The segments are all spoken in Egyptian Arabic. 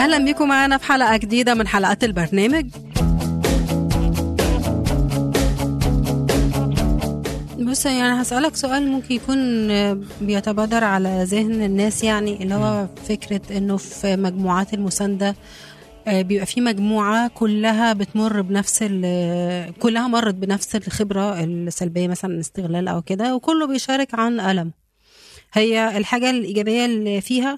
أهلا بكم معنا في حلقة جديدة من حلقات البرنامج بص يعني هسألك سؤال ممكن يكون بيتبادر على ذهن الناس يعني اللي هو فكرة انه في مجموعات المساندة آه، بيبقى في مجموعة كلها بتمر بنفس ال- كلها مرت بنفس الخبرة السلبية مثلا استغلال أو كده وكله بيشارك عن ألم هي الحاجة الإيجابية اللي فيها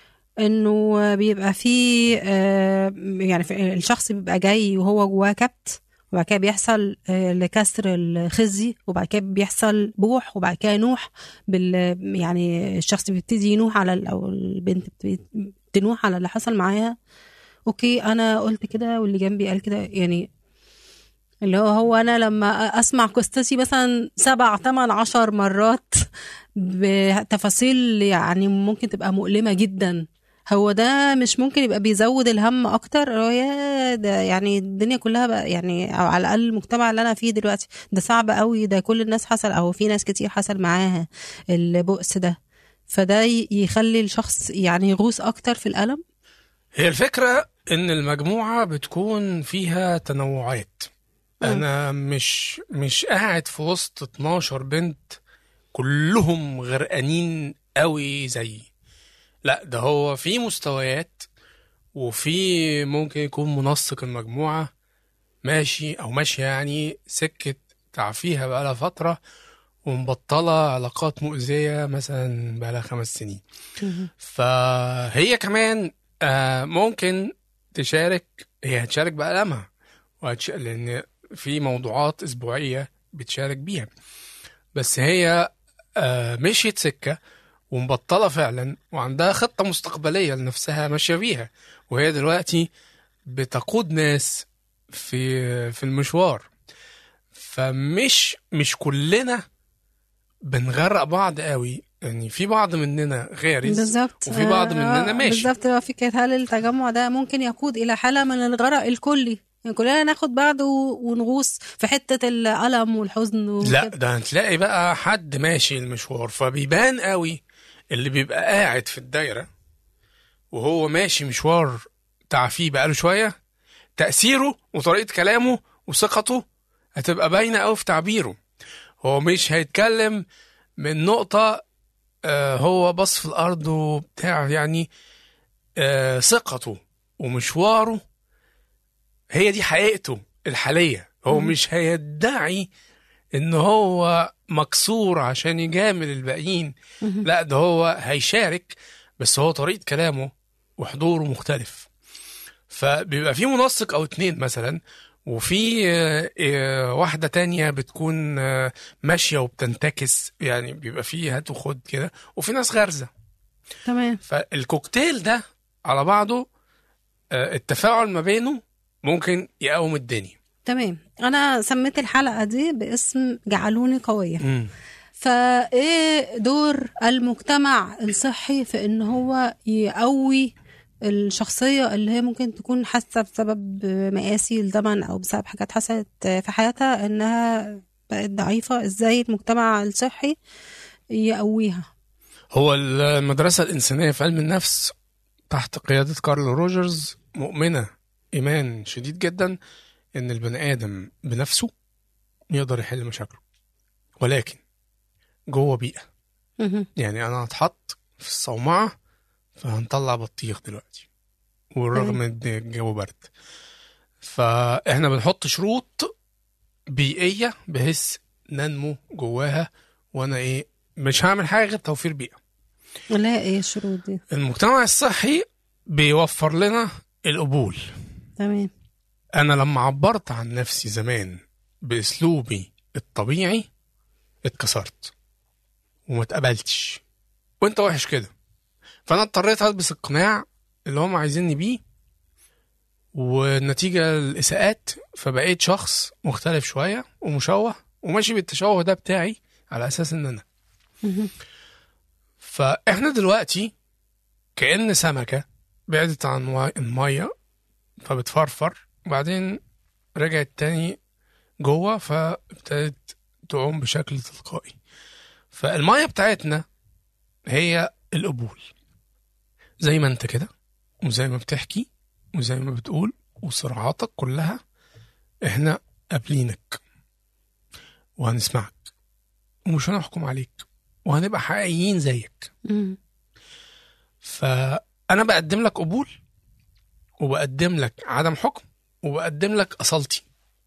انه بيبقى في آه، يعني في- الشخص بيبقى جاي وهو جواه كبت وبعد كده بيحصل آه، لكسر الخزي وبعد كده بيحصل بوح وبعد كده نوح بال يعني الشخص بيبتدي ينوح على ال- او البنت بتبتدي تنوح على اللي حصل معاها اوكي انا قلت كده واللي جنبي قال كده يعني اللي هو هو انا لما اسمع قصتي مثلا سبع ثمان عشر مرات بتفاصيل يعني ممكن تبقى مؤلمة جدا هو ده مش ممكن يبقى بيزود الهم اكتر هو يا ده يعني الدنيا كلها بقى يعني او على الاقل المجتمع اللي انا فيه دلوقتي ده صعب قوي ده كل الناس حصل او في ناس كتير حصل معاها البؤس ده فده ي- يخلي الشخص يعني يغوص اكتر في الالم هي الفكرة إن المجموعة بتكون فيها تنوعات أنا مش مش قاعد في وسط 12 بنت كلهم غرقانين قوي زيي لا ده هو في مستويات وفي ممكن يكون منسق المجموعة ماشي أو ماشية يعني سكة تعفيها بقالها فترة ومبطلة علاقات مؤذية مثلا بقالها خمس سنين فهي كمان آه، ممكن تشارك هي هتشارك بألمها وهتش... لأن في موضوعات أسبوعية بتشارك بيها بس هي آه، مشيت سكة ومبطلة فعلا وعندها خطة مستقبلية لنفسها ماشية بيها وهي دلوقتي بتقود ناس في في المشوار فمش مش كلنا بنغرق بعض قوي يعني في بعض مننا غارز بالظبط وفي بعض آه، مننا آه، ماشي بالظبط هو فكره هل التجمع ده ممكن يقود الى حاله من الغرق الكلي يعني كلنا ناخد بعض و- ونغوص في حته الالم والحزن لا وكده. ده هتلاقي بقى حد ماشي المشوار فبيبان قوي اللي بيبقى قاعد في الدايرة وهو ماشي مشوار تعافيه بقاله شوية تأثيره وطريقة كلامه وثقته هتبقى باينة قوي في تعبيره هو مش هيتكلم من نقطة آه هو بص في الأرض وبتاع يعني آه ثقته ومشواره هي دي حقيقته الحالية هو مم. مش هيدعي ان هو مكسور عشان يجامل الباقيين مهم. لا ده هو هيشارك بس هو طريقة كلامه وحضوره مختلف فبيبقى في منسق او اتنين مثلا وفي آه، آه، واحدة تانية بتكون آه، ماشية وبتنتكس يعني بيبقى فيه هات وخد كده وفي ناس غارزة تمام فالكوكتيل ده على بعضه آه، التفاعل ما بينه ممكن يقوم الدنيا تمام انا سميت الحلقه دي باسم جعلوني قويه مم. فايه دور المجتمع الصحي في ان هو يقوي الشخصية اللي هي ممكن تكون حاسة بسبب مقاسي الزمن أو بسبب حاجات حصلت في حياتها إنها بقت ضعيفة إزاي المجتمع الصحي يقويها هو المدرسة الإنسانية في علم النفس تحت قيادة كارل روجرز مؤمنة إيمان شديد جدا إن البني آدم بنفسه يقدر يحل مشاكله ولكن جوه بيئة مهم. يعني أنا هتحط في الصومعة فهنطلع بطيخ دلوقتي والرغم إن الجو برد فإحنا بنحط شروط بيئية بحيث ننمو جواها وأنا إيه مش هعمل حاجة غير توفير بيئة لا إيه الشروط دي المجتمع الصحي بيوفر لنا القبول تمام انا لما عبرت عن نفسي زمان باسلوبي الطبيعي اتكسرت وما اتقبلتش وانت وحش كده فانا اضطريت البس القناع اللي هم عايزيني بيه والنتيجة الإساءات فبقيت شخص مختلف شوية ومشوه وماشي بالتشوه ده بتاعي على أساس إن أنا مهم. فاحنا دلوقتي كأن سمكة بعدت عن وا- المية فبتفرفر وبعدين رجعت تاني جوه فابتدت تعوم بشكل تلقائي فالمية بتاعتنا هي القبول زي ما انت كده وزي ما بتحكي وزي ما بتقول وصراعاتك كلها احنا قابلينك وهنسمعك ومش هنحكم عليك وهنبقى حقيقيين زيك مم. فأنا بقدم لك قبول وبقدم لك عدم حكم وبقدم لك أصالتي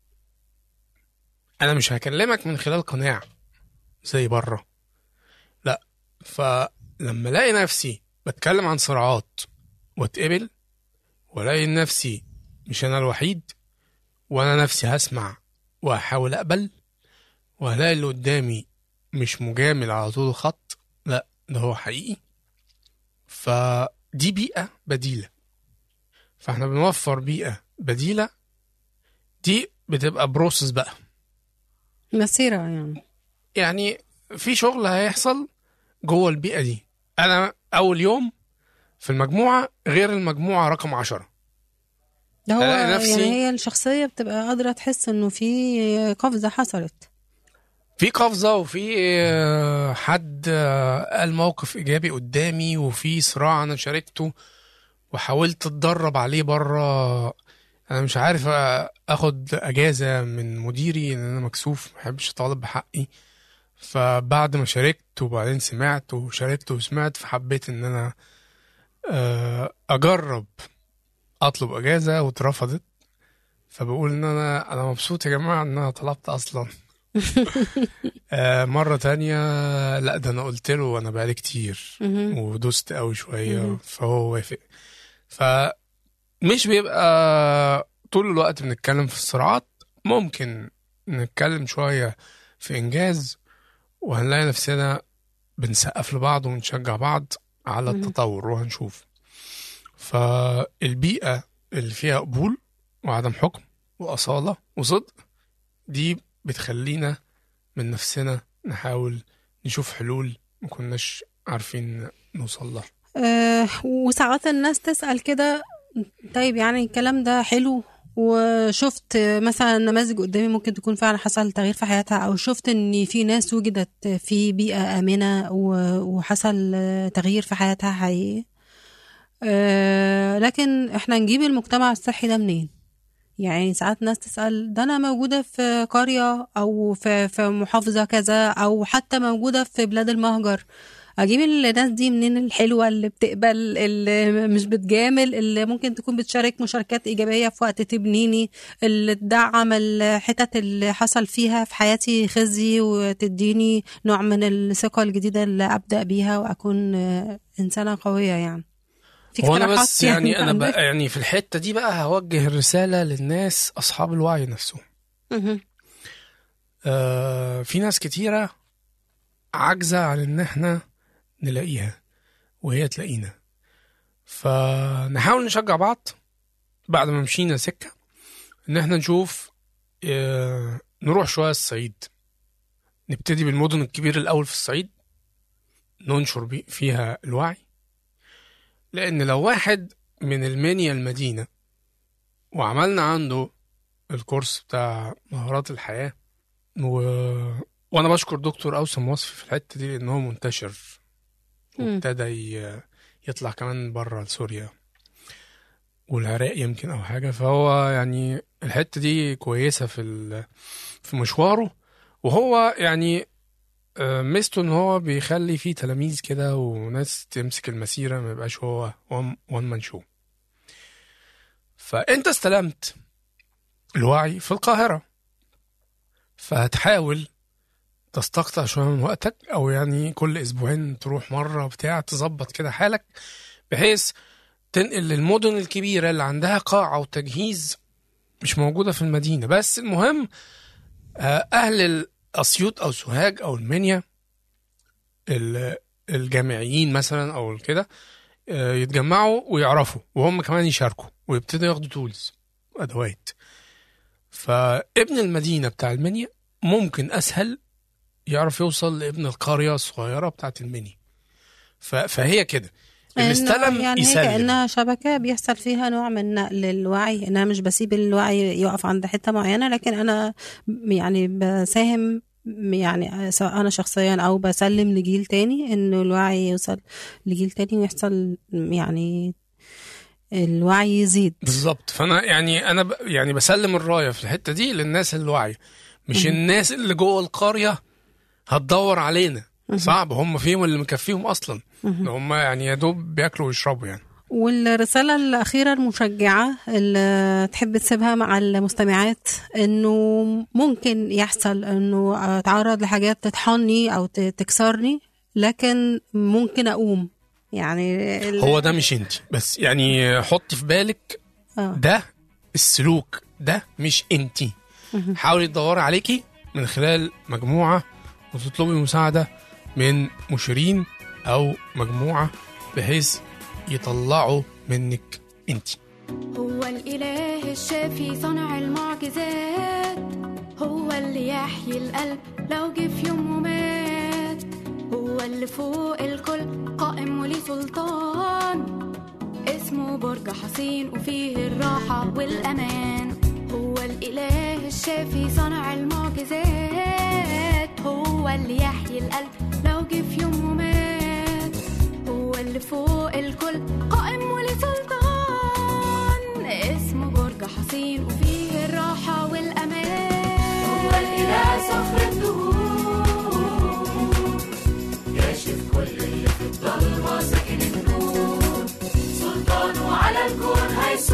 أنا مش هكلمك من خلال قناع زي بره لا فلما الاقي نفسي بتكلم عن صراعات واتقبل والاقي نفسي مش انا الوحيد وانا نفسي هسمع وهحاول اقبل وهلاقي اللي قدامي مش مجامل على طول الخط لا ده هو حقيقي فدي بيئة بديلة فاحنا بنوفر بيئة بديلة دي بتبقى بروسس بقى مسيرة يعني يعني في شغل هيحصل جوه البيئة دي أنا أول يوم في المجموعة غير المجموعة رقم عشرة ده هو ألاقي نفسي- يعني هي الشخصية بتبقى قادرة تحس انه في قفزة حصلت في قفزة وفي آه، حد آه، قال موقف إيجابي قدامي وفي صراع أنا شاركته وحاولت أتدرب عليه بره أنا مش عارف آه، أخد أجازة من مديري إن أنا مكسوف محبش أطالب بحقي فبعد ما شاركت وبعدين سمعت وشاركت وسمعت فحبيت إن أنا آه، أجرب أطلب أجازة واترفضت فبقول إن أنا أنا مبسوط يا جماعة إن أنا طلبت أصلا آه، مرة تانية لا ده أنا قلت له أنا بقالي كتير مهم. ودوست قوي شوية مهم. فهو وافق فمش بيبقى طول الوقت بنتكلم في الصراعات ممكن نتكلم شوية في إنجاز وهنلاقي نفسنا بنسقف لبعض ونشجع بعض على مهم. التطور وهنشوف فالبيئة اللي فيها قبول وعدم حكم وأصالة وصدق دي بتخلينا من نفسنا نحاول نشوف حلول ما كناش عارفين نوصل لها آه وساعات الناس تسأل كده طيب يعني الكلام ده حلو وشفت مثلا نماذج قدامي ممكن تكون فعلا حصل تغيير في حياتها او شفت ان في ناس وجدت في بيئة آمنة و- وحصل تغيير في حياتها حقيقي آه، لكن احنا نجيب المجتمع الصحي ده منين يعني ساعات ناس تسأل ده أنا موجودة في قرية أو في, في محافظة كذا أو حتى موجودة في بلاد المهجر أجيب الناس دي منين الحلوة اللي بتقبل اللي مش بتجامل اللي ممكن تكون بتشارك مشاركات إيجابية في وقت تبنيني اللي تدعم الحتت اللي حصل فيها في حياتي خزي وتديني نوع من الثقة الجديدة اللي أبدأ بيها وأكون آه، إنسانة قوية يعني في هو انا اقتراحات بس يعني انا عندك؟ بقى يعني في الحته دي بقى هوجه الرساله للناس اصحاب الوعي نفسهم مهم. آه في ناس كتيره عاجزه عن ان احنا نلاقيها وهي تلاقينا فنحاول نشجع بعض بعد ما مشينا سكه ان احنا نشوف آه نروح شويه الصعيد نبتدي بالمدن الكبيره الاول في الصعيد ننشر بي- فيها الوعي لأن لو واحد من المنيا المدينة وعملنا عنده الكورس بتاع مهارات الحياة و... وأنا بشكر دكتور أوسم وصفي في الحتة دي لأن هو منتشر مم. وابتدى ي... يطلع كمان بره لسوريا والعراق يمكن أو حاجة فهو يعني الحتة دي كويسة في ال... في مشواره وهو يعني آه، ميزته ان هو بيخلي فيه تلاميذ كده وناس تمسك المسيره ما يبقاش هو وان مان شو فانت استلمت الوعي في القاهره فهتحاول تستقطع شويه من وقتك او يعني كل اسبوعين تروح مره بتاع تظبط كده حالك بحيث تنقل للمدن الكبيره اللي عندها قاعه وتجهيز مش موجوده في المدينه بس المهم آه، اهل اسيوط او سوهاج او المنيا ال- الجامعيين مثلا او كده آه، يتجمعوا ويعرفوا وهم كمان يشاركوا ويبتدوا ياخدوا تولز وادوات فابن المدينه بتاع المنيا ممكن اسهل يعرف يوصل لابن القريه الصغيره بتاعت المنيا ف- فهي كده اللي إنه استلم يعني هي يسلم كأنها شبكة بيحصل فيها نوع من نقل الوعي أنا مش بسيب الوعي يقف عند حتة معينة لكن أنا يعني بساهم يعني سواء أنا شخصيا أو بسلم لجيل تاني إنه الوعي يوصل لجيل تاني ويحصل يعني الوعي يزيد بالظبط فانا يعني انا ب... يعني بسلم الرايه في الحته دي للناس الواعيه مش الناس اللي جوه القريه هتدور علينا صعب هم فيهم اللي مكفيهم اصلا هم يعني يا دوب بياكلوا ويشربوا يعني والرسالة الأخيرة المشجعة اللي تحب تسيبها مع المستمعات إنه ممكن يحصل إنه أتعرض لحاجات تطحني أو ت- تكسرني لكن ممكن أقوم يعني ال- هو ده مش انت بس يعني حطي في بالك آه. ده السلوك ده مش انت حاولي تدوري عليكي من خلال مجموعه وتطلبي مساعده من مشيرين او مجموعه بحيث يطلعوا منك انت هو الإله الشافي صنع المعجزات هو اللي يحيي القلب لو جه في يوم ومات هو اللي فوق الكل قائم وليه سلطان اسمه برج حصين وفيه الراحة والأمان هو الإله الشافي صنع المعجزات هو اللي يحيي القلب لو جه في يوم ومات هو اللي فوق الكل قائم وليه سلطان اسمه برج حصين وفيه الراحة والأمان هو الإله صخر الدهور كاشف كل اللي في الضلمة ساكن النور سلطانه على الكون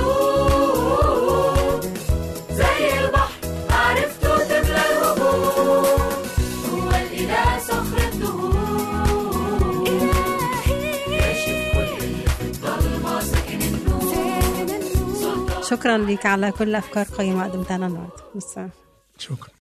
هيسوق زي البحر معرفته تملى الهجوم هو الإله صخر الدهور كاشف كل اللي في الضلمة ساكن النور شكرا ليك على كل أفكار قيمة قدمتها لنا النهاردة بس شكرا